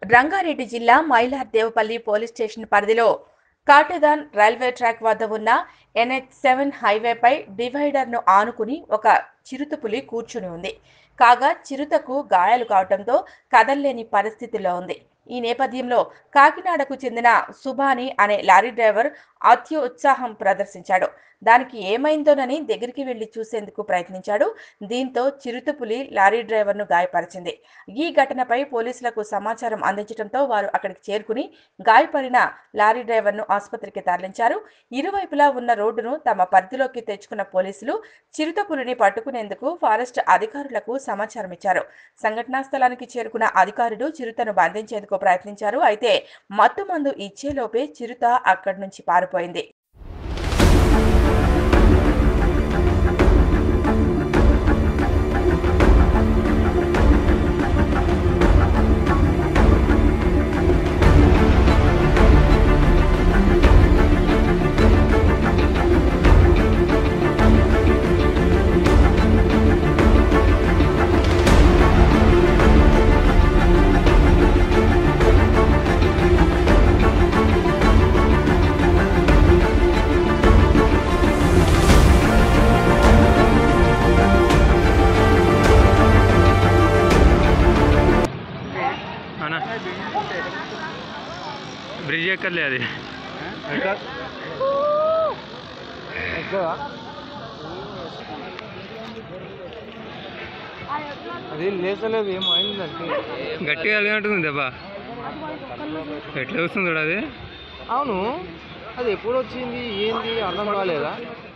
రంగారెడ్డి జిల్లా Mylar Devpally police station పరిధిలో కాటదాన్ railway track వద్ద ఉన్న ఎన్హెచ్ సెవెన్ హైవేపై డివైడర్ను ఆనుకుని ఒక చిరుతపులి కూర్చుని ఉంది కాగా చిరుతకు గాయాలు కావడంతో కదల్లేని పరిస్థితిలో ఉంది ఈ నేపథ్యంలో కాకినాడకు చెందిన సుభాని అనే లారీ డ్రైవర్ అత్యుత్సాహం ప్రదర్శించాడు దానికి ఏమైందోనని దగ్గరికి వెళ్లి చూసేందుకు ప్రయత్నించాడు దీంతో చిరుతపులి లారీ డ్రైవర్ను గాయపరిచింది ఈ ఘటనపై పోలీసులకు సమాచారం అందించడంతో వారు అక్కడికి చేరుకుని గాయపడిన లారీ డ్రైవర్ను ఆసుపత్రికి తరలించారు ఇరువైపులా ఉన్న రోడ్డును తమ పరిధిలోకి తెచ్చుకున్న పోలీసులు చిరుతపులిని పట్టుకునేందుకు ఫారెస్ట్ అధికారులకు సమాచారం ఇచ్చారు సంఘటనా స్థలానికి చేరుకున్న అధికారులు చిరుతను బంధించేందుకు ప్రయత్నించారు అయితే మత్తుమందు ఇచ్చేలోపే చిరుత అక్కడి నుంచి పారిపోయింది అన్నా బ్రిడ్జ్ ఎక్కర్లే అది అది లేచలేదు ఏమో అయిందంటే గట్టిగా కలిగినట్టుంది దెబ్బ ఎట్లా వస్తుంది చూడు అది అవును అది ఎప్పుడు వచ్చింది ఏంది అర్థం కాలేదా